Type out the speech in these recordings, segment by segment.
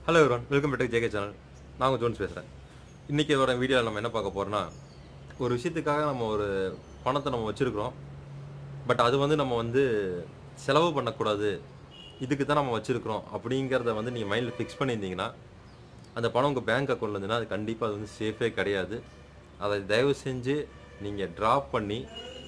hello everyone welcome back JK channel நான் உங்கள் Jones பேசுகிறேன் இன்றைக்கி வர வீடியோவில் நம்ம என்ன பார்க்க போகிறோன்னா ஒரு விஷயத்துக்காக நம்ம ஒரு பணத்தை நம்ம வச்சுருக்கிறோம் பட் அது வந்து நம்ம வந்து செலவு பண்ணக்கூடாது இதுக்கு தான் நம்ம வச்சுருக்கிறோம் அப்படிங்கிறத வந்து நீங்கள் மைண்டில் ஃபிக்ஸ் பண்ணியிருந்தீங்கன்னா அந்த பணம் உங்கள் பேங்க் அக்கௌண்ட்ல இருந்துன்னா அது கண்டிப்பாக அது வந்து சேஃபே கிடையாது அதை தயவு செஞ்சு நீங்கள் ட்ராப் பண்ணி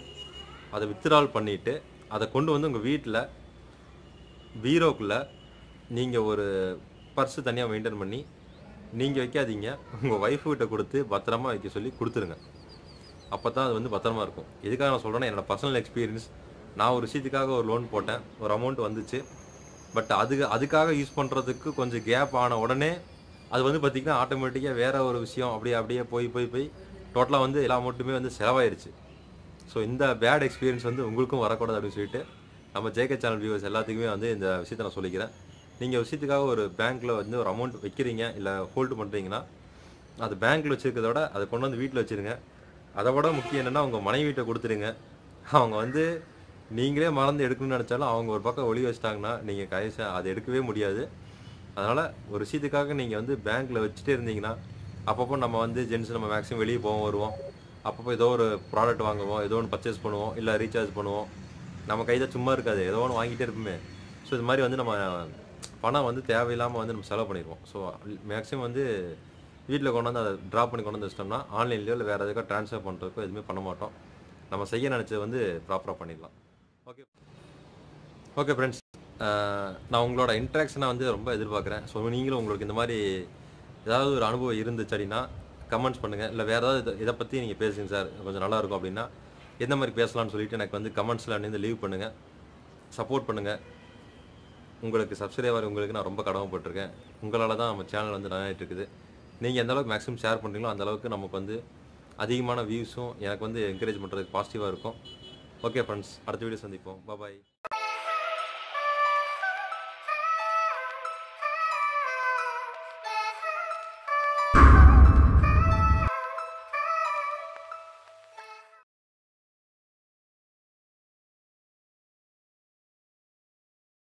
அதை வித்ட்ரால் பண்ணிவிட்டு அதை கொண்டு வந்து உங்கள் வீட்டில் பீரோக்குள்ளே நீங்கள் ஒரு பர்ஸு தனியாக மெயின்டைன் பண்ணி நீங்கள் வைக்காதீங்க உங்கள் ஒய்ஃபுக்கிட்ட கொடுத்து பத்திரமா வைக்க சொல்லி கொடுத்துருங்க அப்போ தான் அது வந்து பத்திரமா இருக்கும் எதுக்காக நான் சொல்கிறேன்னா என்னோட பர்சனல் எக்ஸ்பீரியன்ஸ் நான் ஒரு விஷயத்துக்காக ஒரு லோன் போட்டேன் ஒரு அமௌண்ட் வந்துச்சு பட் அதுக்கு அதுக்காக யூஸ் பண்ணுறதுக்கு கொஞ்சம் கேப் ஆன உடனே அது வந்து பார்த்திங்கன்னா ஆட்டோமேட்டிக்காக வேற ஒரு விஷயம் அப்படியே அப்படியே போய் போய் போய் டோட்டலாக வந்து எல்லா அமௌண்ட்டுமே வந்து செலவாயிருச்சு ஸோ இந்த பேட் எக்ஸ்பீரியன்ஸ் வந்து உங்களுக்கும் வரக்கூடாது அப்படின்னு சொல்லிட்டு நம்ம ஜேகே சேனல் வியூவர்ஸ் எல்லாத்துக்குமே வந்து இந்த விஷயத்தை நான் சொல்லிக்கிறேன் நீங்கள் விஷயத்துக்காக ஒரு பேங்க்கில் வந்து ஒரு அமௌண்ட் வைக்கிறீங்க இல்லை ஹோல்டு பண்ணுறீங்கன்னா அது பேங்க்கில் வச்சுருக்கிறத விட அதை கொண்டு வந்து வீட்டில் வச்சுருங்க அதை விட முக்கியம் என்னென்னா உங்கள் மனைவிட்ட கொடுத்துருங்க அவங்க வந்து நீங்களே மறந்து எடுக்கணும்னு நினச்சாலும் அவங்க ஒரு பக்கம் ஒளி வச்சிட்டாங்கன்னா நீங்கள் கைசா அதை எடுக்கவே முடியாது அதனால் ஒரு விஷயத்துக்காக நீங்கள் வந்து பேங்க்கில் வச்சுட்டே இருந்தீங்கன்னா அப்பப்போ நம்ம வந்து ஜென்ஸ் நம்ம மேக்ஸிமம் வெளியே போவோம் வருவோம் அப்பப்போ ஏதோ ஒரு ப்ராடக்ட் வாங்குவோம் ஏதோ ஒன்று பர்ச்சேஸ் பண்ணுவோம் இல்லை ரீசார்ஜ் பண்ணுவோம் நம்ம கை தான் சும்மா இருக்காது ஏதோ ஒன்று வாங்கிட்டே இருப்போமே ஸோ இது மாதிரி வந்து நம்ம பணம் வந்து தேவையில்லாமல் வந்து நம்ம செலவு பண்ணிடுவோம் ஸோ மேக்ஸிமம் வந்து வீட்டில் கொண்டு வந்து அதை ட்ராப் பண்ணி கொண்டு வந்து வச்சிட்டோம்னா ஆன்லைன்லையோ இல்லை வேறு எதுக்கோ ட்ரான்ஸ்ஃபர் பண்ணுறதுக்கோ எதுவுமே பண்ண மாட்டோம் நம்ம செய்ய நினச்சது வந்து ப்ராப்பராக பண்ணிடலாம் ஓகே ஓகே ஃப்ரெண்ட்ஸ் நான் உங்களோட இன்ட்ராக்ஷனை வந்து ரொம்ப எதிர்பார்க்குறேன் ஸோ நீங்களும் உங்களுக்கு இந்த மாதிரி ஏதாவது ஒரு அனுபவம் இருந்துச்சு அப்படின்னா கமெண்ட்ஸ் பண்ணுங்கள் இல்லை வேறு ஏதாவது இதை- இதை பற்றி நீங்கள் பேசுங்க சார் கொஞ்சம் நல்லா இருக்கும் அப்படின்னா எந்த மாதிரி பேசலாம்னு சொல்லிட்டு எனக்கு வந்து கமெண்ட்ஸில் வந்து லீவ் பண்ணுங்கள் சப்போர்ட் பண்ணுங்கள் உங்களுக்கு சப்ஸ்கிரைபர் உங்களுக்கு நான் ரொம்ப கடமைப்பட்டிருக்கேன் உங்களால் தான் நம்ம சேனல் வந்து நல்லாயிட்டு இருக்குது நீங்கள் எந்த அளவுக்கு மேக்ஸிமம் ஷேர் பண்ணுறீங்களோ அந்த அளவுக்கு நமக்கு வந்து அதிகமான வியூஸும் எனக்கு வந்து என்கரேஜ் பண்ணுறதுக்கு பாசிட்டிவாக இருக்கும் ஓகே ஃப்ரெண்ட்ஸ் அடுத்த வீடியோ சந்திப்போம் பாய்